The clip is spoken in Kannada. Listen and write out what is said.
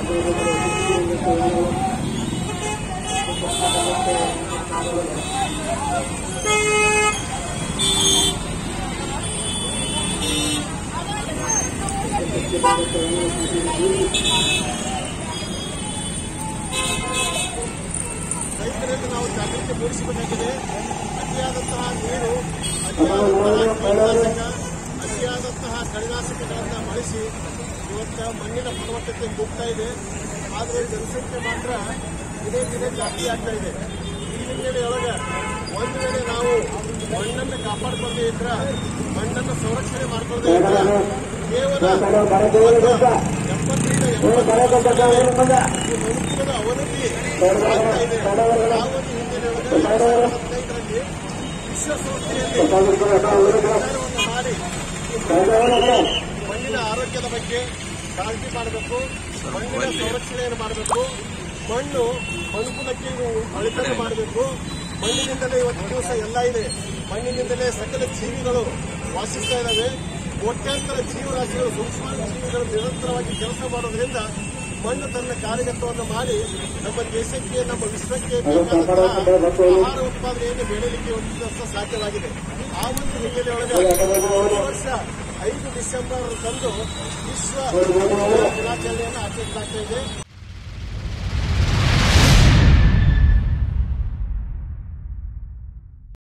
ರೈತರಲ್ಲಿ ನಾವು ಜಾಗೃತಿ ಮೂಡಿಸಬೇಕಾಗಿದೆ ಅತಿಯಾದಂತಹ ನೀರು ಅತಿಯಾದಂತಹ ಕೀಟನಾಶಕ ಅತಿಯಾದಂತಹ ಕಳೆನಾಶಕಗಳನ್ನು ಬಳಸಿ ಇವತ್ತು ಮಣ್ಣಿನ ಫಲವತ್ತತೆ ಹೋಗ್ತಾ ಇದೆ ಆದರೆ ಜನಸಂಖ್ಯೆ ಮಾತ್ರ ದಿನೇ ದಿನೇ ಜಾಸ್ತಿ ಆಗ್ತಾ ಇದೆ ಈ ಹಿನ್ನೆಲೆಯೊಳಗೆ ಒಂದು ವೇಳೆ ನಾವು ಮಣ್ಣನ್ನು ಕಾಪಾಡ್ಕೊಳ್ಳದೆ ಇದ್ರೆ ಮಣ್ಣನ್ನು ಸಂರಕ್ಷಣೆ ಮಾಡ್ಕೊಳ್ಳದೆ ಇದ್ರೆ ಕೇವಲ ಎಪ್ಪತ್ತರಿಂದ ಎಂಬತ್ತು ಈ ಮನುಕುಲದ ಅವನತಿ ಆಗ್ತಾ ಇದೆ ಆ ಒಂದು ಹಿನ್ನೆಲೆಯೊಳಗೆ ಎರಡ್ ಸಾವಿರದ ಹದಿನೈದರಲ್ಲಿ ವಿಶ್ವಸಂಸ್ಥೆಯಲ್ಲಿ ನಿರ್ಧಾರವನ್ನು ಮಾಡಿ ಈ ಮಣ್ಣಿನ ಆರೋಗ್ಯದ ಬಗ್ಗೆ ಕಾಳಜಿ ಮಾಡಬೇಕು ಮಣ್ಣಿನ ಸಂರಕ್ಷಣೆಯನ್ನು ಮಾಡಬೇಕು ಮಣ್ಣು ಮನುಕುಲಕ್ಕೆ ಇದು ಅಳಿತನೆ ಮಾಡಬೇಕು ಮಣ್ಣಿನಿಂದಲೇ ಇವತ್ತು ದಿವಸ ಎಲ್ಲ ಇದೆ ಮಣ್ಣಿನಿಂದಲೇ ಸಕಲ ಜೀವಿಗಳು ವಾಸಿಸ್ತಾ ಇದ್ದಾವೆ ಕೋಟ್ಯಾಂತರ ಜೀವರಾಶಿಗಳು ಸೂಕ್ಷ್ಮ ಜೀವಿಗಳು ನಿರಂತರವಾಗಿ ಕೆಲಸ ಮಾಡೋದ್ರಿಂದ ಮಣ್ಣು ತನ್ನ ಕಾರ್ಯಗತವನ್ನು ಮಾಡಿ ನಮ್ಮ ದೇಶಕ್ಕೆ ನಮ್ಮ ವಿಶ್ವಕ್ಕೆ ಬೇಕಾದಂತಹ ಆಹಾರ ಉತ್ಪಾದನೆಯನ್ನು ಬೆಳೆಯಲಿಕ್ಕೆ ಒಂದು ದಿವಸ ಸಾಧ್ಯವಾಗಿದೆ ಆ ಒಂದು ಹಿನ್ನೆಲೆಯೊಳಗೆ ಈ ವರ್ಷ ಐದು ಡಿಸೆಂಬರ್ ತಂದು ವಿಶ್ವ ದಿನಾಚರಣೆಯನ್ನು ಆಚರಿಸಲಾಗ್ತಾ ಇದೆ